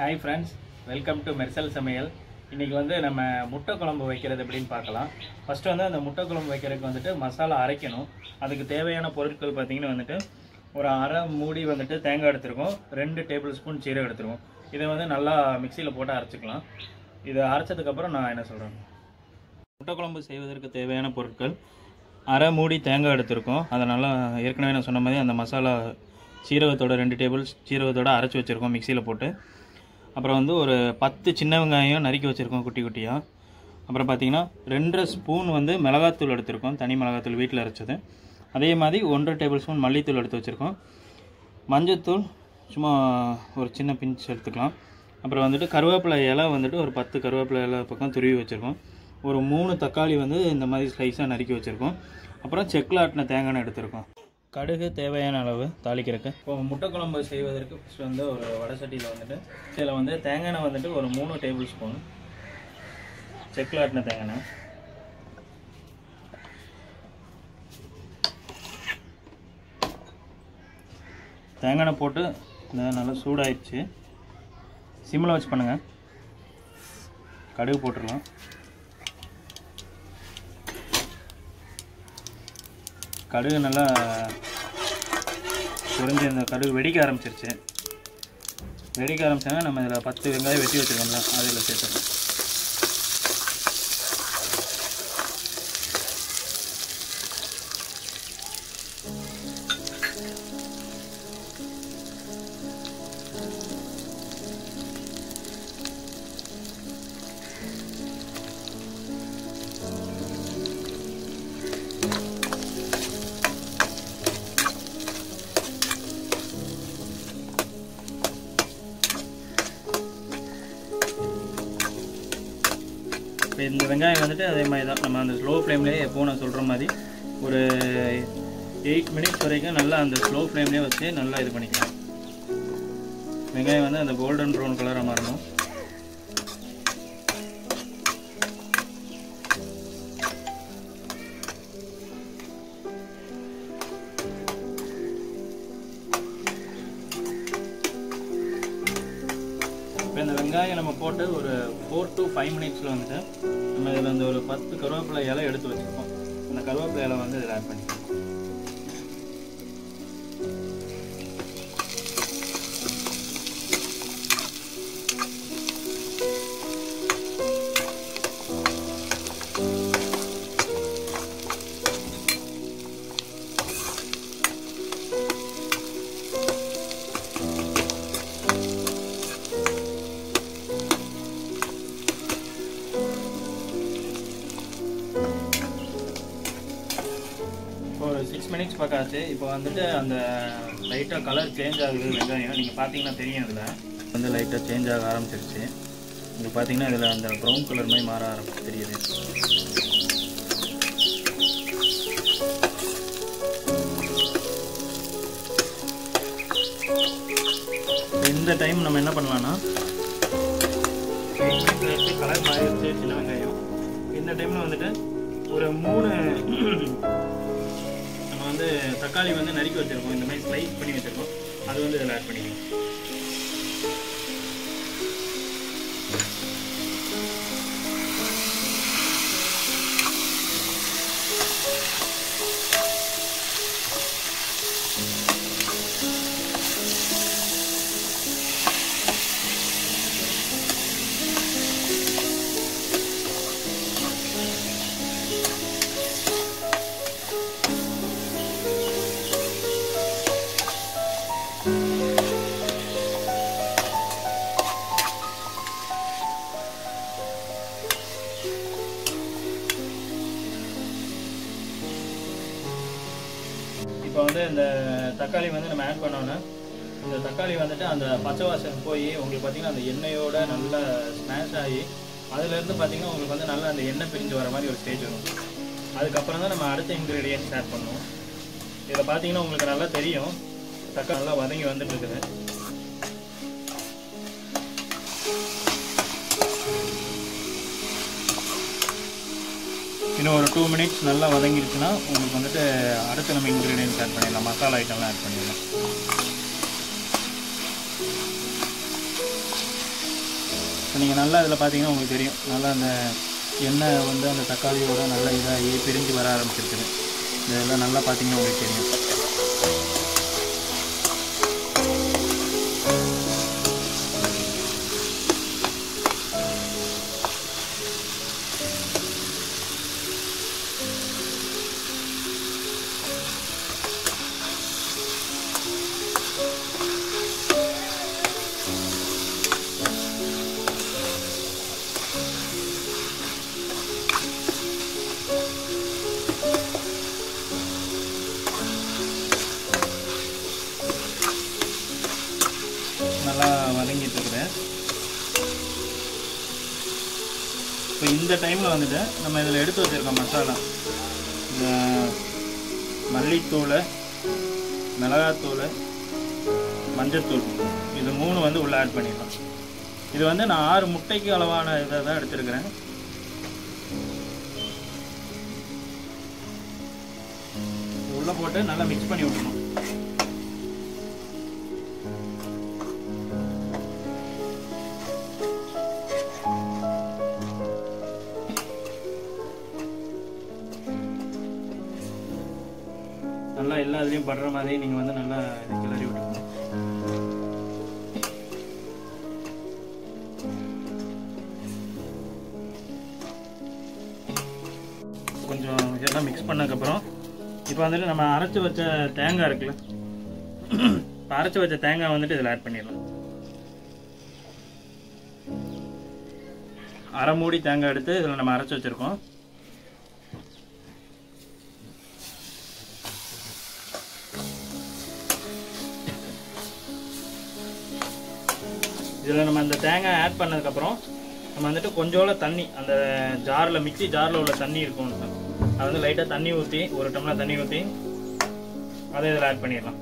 hi friends welcome to Mersal சமையல் இன்றைக்கி வந்து நம்ம முட்டை குழம்பு வைக்கிறது எப்படின்னு பார்க்கலாம் ஃபஸ்ட்டு வந்து அந்த முட்டை குழம்பு வைக்கிறதுக்கு வந்துட்டு மசாலா அரைக்கணும் அதுக்கு தேவையான பொருட்கள் பார்த்திங்கன்னா வந்துட்டு ஒரு அரை மூடி வந்துட்டு தேங்காய் எடுத்துருக்கோம் ரெண்டு டேபிள் ஸ்பூன் சீரகம் எடுத்துருக்கோம் இதை வந்து நல்லா மிக்சியில் போட்டு அரைச்சிக்கலாம் இதை அரைச்சதுக்கப்புறம் நான் என்ன சொல்கிறேன் முட்டை குழம்பு செய்வதற்கு தேவையான பொருட்கள் அரை மூடி தேங்காய் எடுத்திருக்கோம் அதை நல்லா ஏற்கனவே நான் சொன்ன மாதிரி அந்த மசாலா சீரகத்தோட ரெண்டு டேபிள் சீரகத்தோட அரைச்சி வச்சுருக்கோம் மிக்சியில் போட்டு அப்புறம் வந்து ஒரு பத்து சின்ன வெங்காயம் நறுக்கி வச்சுருக்கோம் குட்டி குட்டியாக அப்புறம் பார்த்தீங்கன்னா ரெண்டரை ஸ்பூன் வந்து மிளகாத்தூள் எடுத்திருக்கோம் தனி மிளகாத்தூள் வீட்டில் அரைச்சது அதே மாதிரி ஒன்றரை டேபிள் ஸ்பூன் மல்லித்தூள் எடுத்து வச்சுருக்கோம் மஞ்சத்தூள் சும்மா ஒரு சின்ன பிஞ்ச் எடுத்துக்கலாம் அப்புறம் வந்துட்டு கருவேப்பிலை இலை வந்துட்டு ஒரு பத்து கருவேப்பிலை இலை பக்கம் துருவி வச்சுருக்கோம் ஒரு மூணு தக்காளி வந்து இந்த மாதிரி ஸ்லைஸாக நறுக்கி வச்சுருக்கோம் அப்புறம் செக்கில் ஆட்டின தேங்காய் எண்ணெய் எடுத்திருக்கோம் கடுகு தேவையான அளவு தாளிக்கிறதுக்கு இப்போ முட்டை குழம்பு செய்வதற்கு ஃபஸ்ட்டு வந்து ஒரு வடை சட்டியில் வந்துட்டு இதில் வந்து தேங்காய் எண்ணெய் வந்துட்டு ஒரு மூணு டேபிள் ஸ்பூன் செக்கில் ஆட்டின தேங்காய் எண்ணெய் தேங்காய் எண்ணெய் போட்டு இந்த நல்லா சூடாயிடுச்சு சிம்மில் வச்சு பண்ணுங்கள் கடுகு போட்டுடலாம் கடுகு நல்லா பொரிஞ்சு இந்த கடுகு வெடிக்க ஆரம்பிச்சிருச்சு வெடிக்க ஆரம்பிச்சாங்க நம்ம இதில் பத்து வெங்காயம் வெட்டி வச்சுருக்கோம்ல அதில் சேர்த்துக்கலாம் இப்போ இந்த வெங்காயம் வந்துட்டு அதே மாதிரி தான் நம்ம அந்த ஸ்லோ ஃப்ளேம்லேயே எப்போ நான் சொல்கிற மாதிரி ஒரு எயிட் மினிட்ஸ் வரைக்கும் நல்லா அந்த ஸ்லோ ஃப்ளேம்லேயே வச்சு நல்லா இது பண்ணிக்கலாம் வெங்காயம் வந்து அந்த கோல்டன் ப்ரௌன் கலராக மாறணும் இப்போ இந்த வெங்காயம் நம்ம போட்டு ஒரு ஃபோர் டு ஃபைவ் மினிட்ஸில் வந்துட்டு நம்ம இதில் அந்த ஒரு பத்து கருவேப்பிலை இலை எடுத்து வச்சுருக்கோம் அந்த கருவேப்பிலை இலை வந்து இதில் ஆட் பண்ணிக்கலாம் இப்போ ஒரு சிக்ஸ் மினிட்ஸ் பக்கம் ஆச்சு இப்போ வந்துட்டு அந்த லைட்டாக கலர் சேஞ்ச் ஆகுது வெங்காயம் நீங்கள் பார்த்தீங்கன்னா தெரியும் இதில் வந்து லைட்டாக சேஞ்ச் ஆக ஆரம்பிச்சிருச்சு இங்கே பார்த்தீங்கன்னா இதில் அந்த ப்ரௌன் கலர் மாதிரி மாற ஆரம்பிச்சு தெரியுது இந்த டைம் நம்ம என்ன பண்ணலாம்னா கலர் மாறிடுச்சு சின்ன வெங்காயம் இந்த டைமில் வந்துட்டு ஒரு மூணு நம்ம வந்து தக்காளி வந்து நறுக்கி வச்சுருக்கோம் இந்த மாதிரி ஸ்லைஸ் பண்ணி வச்சுருக்கோம் அது வந்து இதில் ஆட் பண்ணிக்கலாம் இப்போ வந்து இந்த தக்காளி வந்து நம்ம ஆட் பண்ணோன்னா இந்த தக்காளி வந்துட்டு அந்த பச்சை வாசனை போய் உங்களுக்கு பார்த்தீங்கன்னா அந்த எண்ணெயோட நல்லா ஸ்மாஷ் ஆகி அதுலேருந்து பார்த்தீங்கன்னா உங்களுக்கு வந்து நல்லா அந்த எண்ணெய் பிரிஞ்சு வர மாதிரி ஒரு ஸ்டேஜ் வரும் அதுக்கப்புறம் தான் நம்ம அடுத்த இன்க்ரீடியன்ஸ் ஆட் பண்ணுவோம் இதில் பார்த்தீங்கன்னா உங்களுக்கு நல்லா தெரியும் தக்காளி நல்லா வதங்கி வந்துட்டு இருக்குது இன்னும் ஒரு டூ மினிட்ஸ் நல்லா வதங்கிடுச்சுன்னா உங்களுக்கு வந்துட்டு அடுத்து நம்ம இன்க்ரீடியன்ஸ் ஆட் பண்ணிடலாம் மசாலா ஐட்டம்லாம் ஆட் பண்ணிடலாம் நீங்கள் நல்லா இதில் பார்த்தீங்கன்னா உங்களுக்கு தெரியும் நல்லா அந்த எண்ணெய் வந்து அந்த தக்காளியோட நல்லா இதாகி பிரிஞ்சு வர ஆரம்பிச்சிருக்குது இதெல்லாம் நல்லா பார்த்தீங்கன்னா உங்களுக்கு தெரியும் நல்லா வதங்கிட்டு இருக்கிறேன் இப்போ இந்த டைமில் வந்துட்டு நம்ம இதில் எடுத்து வச்சிருக்கோம் மசாலா இந்த மல்லித்தூள் மிளகாத்தூள் மஞ்சத்தூள் இது மூணு வந்து உள்ளே ஆட் பண்ணிடலாம் இது வந்து நான் ஆறு முட்டைக்கு அளவான இதை தான் எடுத்திருக்கிறேன் இது உள்ளே போட்டு நல்லா மிக்ஸ் பண்ணி விடணும் நல்லா எல்லா இதுலேயும் படுற மாதிரி நீங்கள் வந்து நல்லா இது கிளறி விட்டுக்கணும் கொஞ்சம் இதெல்லாம் மிக்ஸ் பண்ணதுக்கப்புறம் இப்போ வந்துட்டு நம்ம அரைச்சி வச்ச தேங்காய் இருக்குல்ல இப்போ அரைச்சி வச்ச தேங்காய் வந்துட்டு இதில் ஆட் பண்ணிடலாம் அரை மூடி தேங்காய் எடுத்து இதில் நம்ம அரைச்சி வச்சுருக்கோம் இதில் நம்ம அந்த தேங்காய் ஆட் பண்ணதுக்கப்புறம் நம்ம வந்துட்டு கொஞ்சோல தண்ணி அந்த ஜாரில் மிக்ஸி ஜாரில் உள்ள தண்ணி இருக்கும் அதை வந்து லைட்டாக தண்ணி ஊற்றி ஒரு டம்ளர் தண்ணி ஊற்றி அதை இதில் ஆட் பண்ணிடலாம்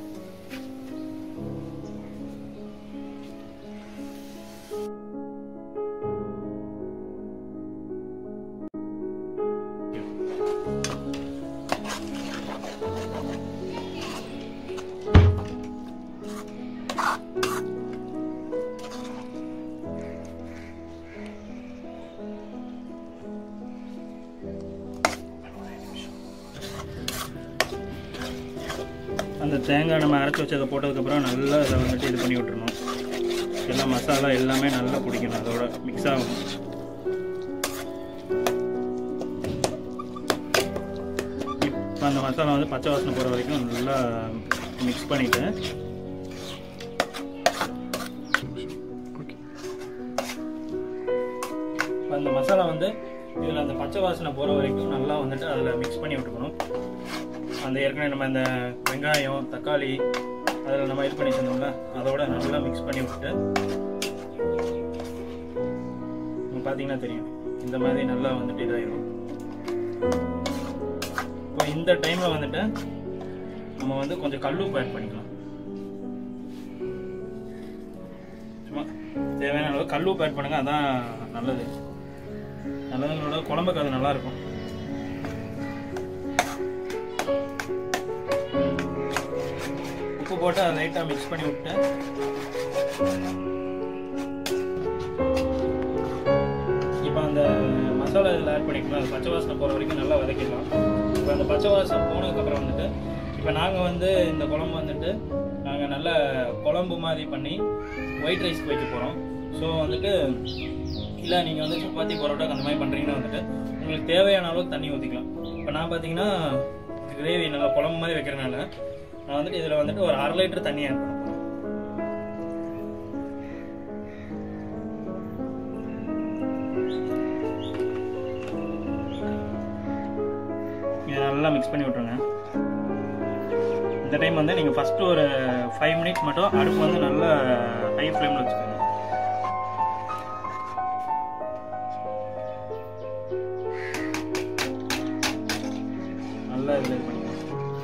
அந்த தேங்காய் நம்ம அரைச்சி வச்சதை போட்டதுக்கப்புறம் நல்லா அதை வந்துட்டு இது பண்ணி விட்டுறணும் எல்லாம் மசாலா எல்லாமே நல்லா பிடிக்கணும் அதோட மிக்ஸ் ஆகும் இப்போ அந்த மசாலா வந்து பச்சை வாசனை போகிற வரைக்கும் நல்லா மிக்ஸ் பண்ணிவிட்டு இப்போ அந்த மசாலா வந்து இதில் அந்த பச்சை வாசனை போகிற வரைக்கும் நல்லா வந்துட்டு அதில் மிக்ஸ் பண்ணி விட்டுக்கணும் அந்த ஏற்கனவே நம்ம இந்த வெங்காயம் தக்காளி அதில் நம்ம இது பண்ணி வச்சிருந்தோம்ல அதோட நல்லா மிக்ஸ் பண்ணி விட்டுட்டு நீங்கள் பார்த்தீங்கன்னா தெரியும் இந்த மாதிரி நல்லா வந்துட்டு இதாயிரும் இப்போ இந்த டைமில் வந்துட்டு நம்ம வந்து கொஞ்சம் கல்லுப்பு ஆட் பண்ணிக்கலாம் சும்மா தேவையான அளவு கல்லுப்பு ஆட் பண்ணுங்க அதான் நல்லது நல்லதுங்களோட குழம்புக்கு அது நல்லா இருக்கும் உப்பு போட்டு அதை லைட்டாக மிக்ஸ் பண்ணி விட்டு இப்போ அந்த மசாலா இதில் ஆட் பண்ணிக்கலாம் அது பச்சை வாசனை போகிற வரைக்கும் நல்லா வதக்கிடலாம் இப்போ அந்த பச்சை வாசனை போனதுக்கப்புறம் வந்துட்டு இப்போ நாங்கள் வந்து இந்த குழம்பு வந்துட்டு நாங்கள் நல்ல குழம்பு மாதிரி பண்ணி ஒயிட் ரைஸ்க்கு வைக்க போகிறோம் ஸோ வந்துட்டு இல்லை நீங்கள் வந்து சப்பாத்தி பரோட்டா அந்த மாதிரி பண்ணுறீங்கன்னா வந்துட்டு உங்களுக்கு தேவையான அளவுக்கு தண்ணி ஊற்றிக்கலாம் இப்போ நான் பார்த்தீங்கன்னா கிரேவி நல்லா குழம்பு மாதிரி வைக்கிறனால நான் வந்துட்டு இதில் வந்துட்டு ஒரு அரை லிட்டர் தண்ணி ஆட் பண்ண போகிறேன் இதை நல்லா மிக்ஸ் பண்ணி விட்ருங்க இந்த டைம் வந்து நீங்கள் ஃபஸ்ட்டு ஒரு ஃபைவ் மினிட்ஸ் மட்டும் அடுப்பு வந்து நல்லா ஹை ஃப்ளேமில் வச்சுக்கோங்க நல்லா இதில் இது பண்ணிக்கோங்க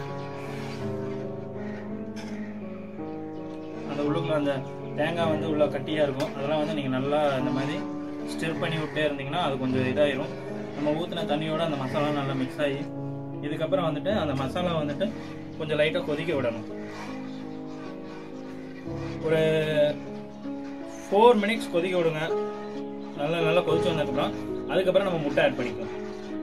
அந்த உள்ளுக்குள்ள அந்த தேங்காய் வந்து உள்ள கட்டியாக இருக்கும் அதெல்லாம் வந்து நீங்கள் நல்லா இந்த மாதிரி ஸ்டிர் பண்ணி விட்டே இருந்தீங்கன்னா அது கொஞ்சம் இதாயிரும் நம்ம ஊற்றின தண்ணியோட அந்த மசாலா நல்லா மிக்ஸ் ஆகி இதுக்கப்புறம் வந்துட்டு அந்த மசாலா வந்துட்டு கொஞ்சம் லைட்டாக கொதிக்க விடணும் ஒரு ஃபோர் மினிட்ஸ் கொதிக்க விடுங்க நல்லா நல்லா கொதிச்சு வந்ததுக்கப்புறம் அதுக்கப்புறம் நம்ம முட்டை ஆட் பண்ணிக்கலாம்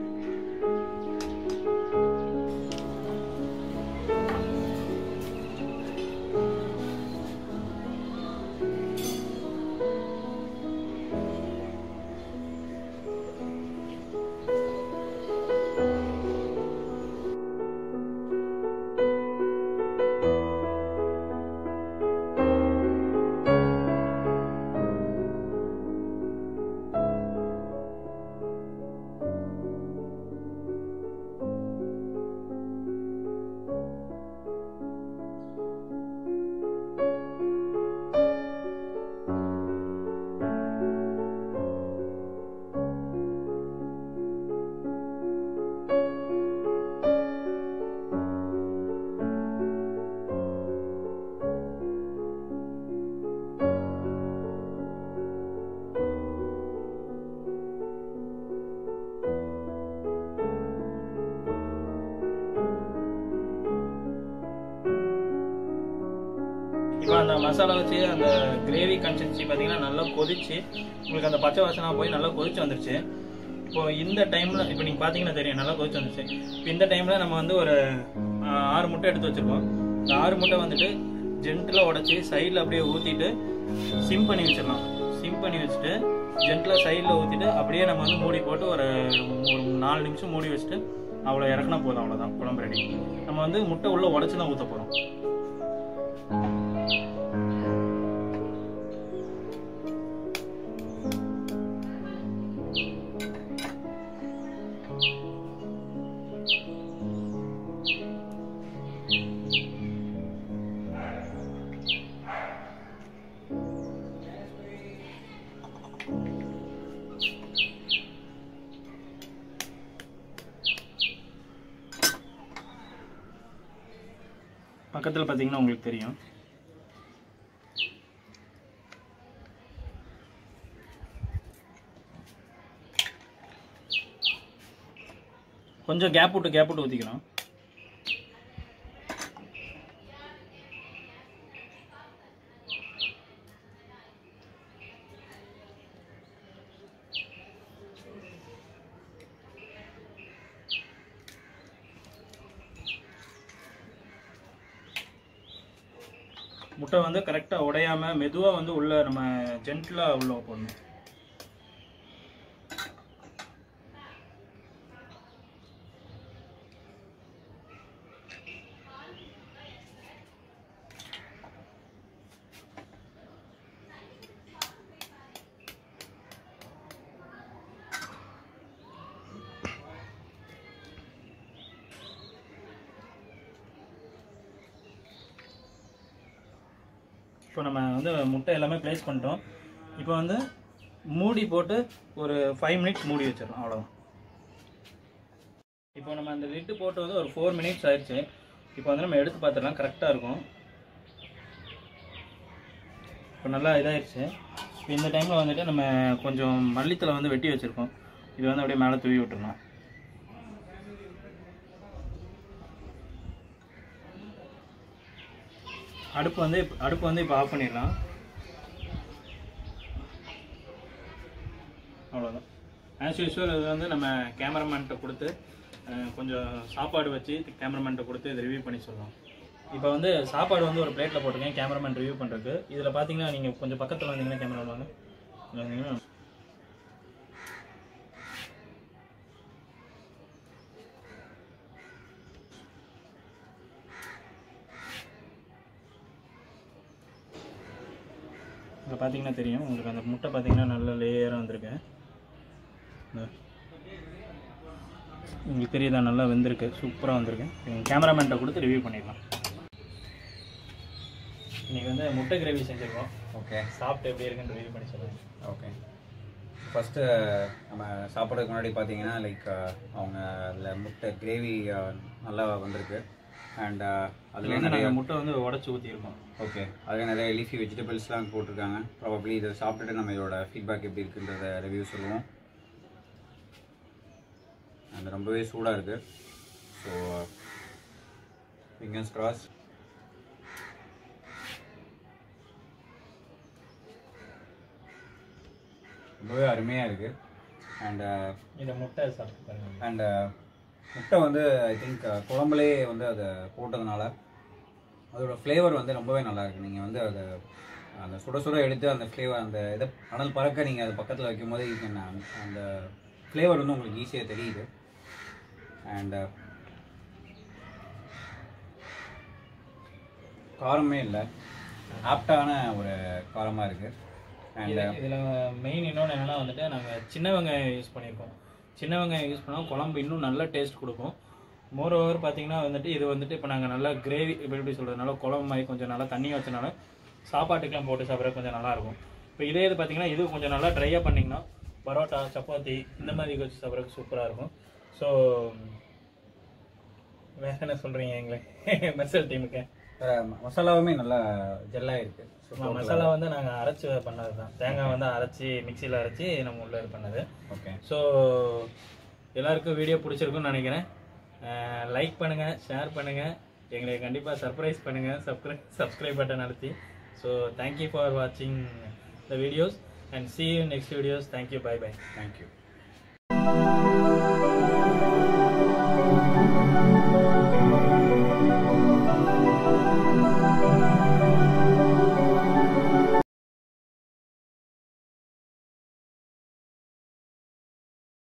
இப்போ அந்த மசாலா வச்சு அந்த கிரேவி கன்சிஸ்டன்சி பார்த்தீங்கன்னா நல்லா கொதிச்சு உங்களுக்கு அந்த பச்சை வாசனை போய் நல்லா கொதிச்சு வந்துருச்சு இப்போ இந்த டைம்ல இப்போ நீங்க பார்த்தீங்கன்னா தெரியும் நல்லா கொதிச்சு வந்துருச்சு இப்போ இந்த டைம்ல நம்ம வந்து ஒரு ஆ, ஆறு முட்டை எடுத்து வச்சிருக்கோம் இந்த ஆறு முட்டை வந்துட்டு ஜென்டில் உடைச்சி சைடில் அப்படியே ஊற்றிட்டு சிம் பண்ணி வச்சிடலாம் சிம் பண்ணி வச்சுட்டு ஜென்டில் சைடில் ஊற்றிட்டு அப்படியே நம்ம வந்து மூடி போட்டு ஒரு ஒரு நாலு நிமிஷம் மூடி வச்சுட்டு அவ்வளோ இறக்குனா போதும் அவ்வளோதான் குழம்பு ரெடி நம்ம வந்து முட்டை உள்ள உடச்சி தான் ஊற்ற போகிறோம் பக்கத்தில் பார்த்தீங்கன்னா உங்களுக்கு தெரியும் கொஞ்சம் கேப் விட்டு கேப் விட்டு ஊற்றிக்கலாம் முட்டை வந்து கரெக்டாக உடையாம மெதுவாக வந்து உள்ள நம்ம ஜென்டிலாக உள்ள போடணும் இப்போ நம்ம வந்து முட்டை எல்லாமே ப்ளேஸ் பண்ணிட்டோம் இப்போ வந்து மூடி போட்டு ஒரு ஃபைவ் மினிட்ஸ் மூடி வச்சிடலாம் அவ்வளோதான் இப்போ நம்ம அந்த லிட்டு போட்டு வந்து ஒரு ஃபோர் மினிட்ஸ் ஆயிடுச்சு இப்போ வந்து நம்ம எடுத்து பார்த்துடலாம் கரெக்டாக இருக்கும் இப்போ நல்லா இதாயிருச்சு இப்போ இந்த டைமில் வந்துட்டு நம்ம கொஞ்சம் மல்லித்தலை வந்து வெட்டி வச்சுருக்கோம் இது வந்து அப்படியே மேலே தூவி விட்டுறலாம் அடுப்பு வந்து இப்ப- அடுப்பு வந்து இப்போ ஆஃப் பண்ணிடலாம் அவ்வளோதான் ஆஸ் யூஸ்வல் இது வந்து நம்ம கேமராமேன்கிட்ட கொடுத்து அஹ், கொஞ்சம் சாப்பாடு வச்சு கேமராமேன்கிட்ட கொடுத்து இதை ரிவ்யூ பண்ணி சொல்லலாம் இப்போ வந்து சாப்பாடு வந்து ஒரு பிளேட்டில் போட்டிருக்கேன் கேமராமேன் ரிவ்யூ பண்ணுறதுக்கு இதில் பார்த்தீங்கன்னா நீங்கள் கொஞ்சம் பக்கத்தில் வந்தீங்கன்னா கேமரா வாங்க இங்க வந்தீங்கன்னா இப்போ பார்த்தீங்கன்னா தெரியும் உங்களுக்கு அந்த முட்டை பார்த்தீங்கன்னா நல்ல லேயராக வந்திருக்கு இந்த உங்களுக்கு தெரியுதா நல்லா வெந்திருக்கு சூப்பராக வந்திருக்கு கேமராமேன்ட்ட கொடுத்து ரிவ்யூ பண்ணிடலாம் இன்னைக்கு வந்து முட்டை கிரேவி செஞ்சுருக்கோம் ஓகே சாப்பிட்டு எப்படி இருக்குன்னு ரிவ்யூ பண்ணி சொல்லுங்கள் ஓகே ஃபஸ்ட்டு நம்ம சாப்பிட்றதுக்கு முன்னாடி பார்த்தீங்கன்னா லைக் அவங்க அதில் முட்டை கிரேவி நல்லா வந்திருக்கு அண்ட் அதில் அதில் வந்து நிறைய நாங்கள் முட்டை வந்து உடச்சி ஊற்றிருக்கோம் ஓகே அதில் நிறைய லீஃபி வெஜிடபிள்ஸ்லாம் போட்டிருக்காங்க ப்ராபப்ளி இதை சாப்பிட்டுட்டு நம்ம இதோட ஃபீட்பேக் எப்படி இருக்குன்றத ரிவ்யூ சொல்லுவோம் அண்ட் ரொம்பவே சூடாக இருக்குது ஸோ ஃபிங்கர்ஸ் கிராஸ் ரொம்பவே அருமையாக இருக்குது அண்ட் இதை முட்டை சாப்பிட்டு பாருங்க அண்ட் முட்டை வந்து ஐ திங்க் குழம்புலே வந்து அதை போட்டதுனால அதோட ஃப்ளேவர் வந்து ரொம்பவே நல்லா இருக்கு நீங்கள் வந்து அதை அந்த சுட சுட எடுத்து அந்த ஃப்ளேவர் அந்த இதை அனல் பறக்க நீங்கள் அது பக்கத்தில் வைக்கும் போது you can, um, அந்த ஃப்ளேவர் வந்து உங்களுக்கு ஈஸியாக தெரியுது அண்ட் காரமே இல்லை ஆப்டான ஒரு காரமாக இருக்குது அண்ட் இது- இதுல மெயின் இன்னொன்று என்னன்னா வந்துட்டு நாங்க சின்ன வெங்காயம் யூஸ் பண்ணியிருக்கோம் சின்ன வெங்காயம் யூஸ் பண்ணால் குழம்பு இன்னும் நல்ல டேஸ்ட் கொடுக்கும் மோர் ஓவர் பார்த்தீங்கன்னா வந்துட்டு இது வந்துட்டு இப்போ நாங்கள் நல்லா கிரேவி இப்போ எப்படி சொல்கிறது நல்லா குழம்பு மாதிரி கொஞ்சம் நல்லா தண்ணி வச்சனால சாப்பாட்டுக்கெலாம் போட்டு சாப்பிட்ற கொஞ்சம் நல்லா இருக்கும் இப்போ இதே இது பார்த்தீங்கன்னா இது கொஞ்சம் நல்லா ட்ரையாக பண்ணிங்கன்னா பரோட்டா சப்பாத்தி இந்த மாதிரி வச்சு சாப்பிட்றதுக்கு சூப்பராக இருக்கும் ஸோ வேற என்ன சொல்கிறீங்க எங்களுக்கு மெர்சல் டீமுக்கு அஹ், மசாலாவுமே நல்லா ஜெல்லாக இருக்குது ஆமா, மசாலா வந்து நாங்கள் அரைச்சி பண்ணது தான் தேங்காய் வந்து அரைச்சி மிக்சியில் அரைச்சி நம்ம உள்ள இது பண்ணது ஓகே ஸோ எல்லாருக்கும் வீடியோ பிடிச்சிருக்குன்னு நினைக்கிறேன் லைக் பண்ணுங்கள் ஷேர் பண்ணுங்கள் எங்களை கண்டிப்பாக சர்ப்ரைஸ் பண்ணுங்கள் சப்ஸ்கிரைப் சப்ஸ்கிரைப் பட்டன் அழுத்தி ஸோ தேங்க்யூ ஃபார் வாட்சிங் the videos and see you next videos thank you bye bye thank you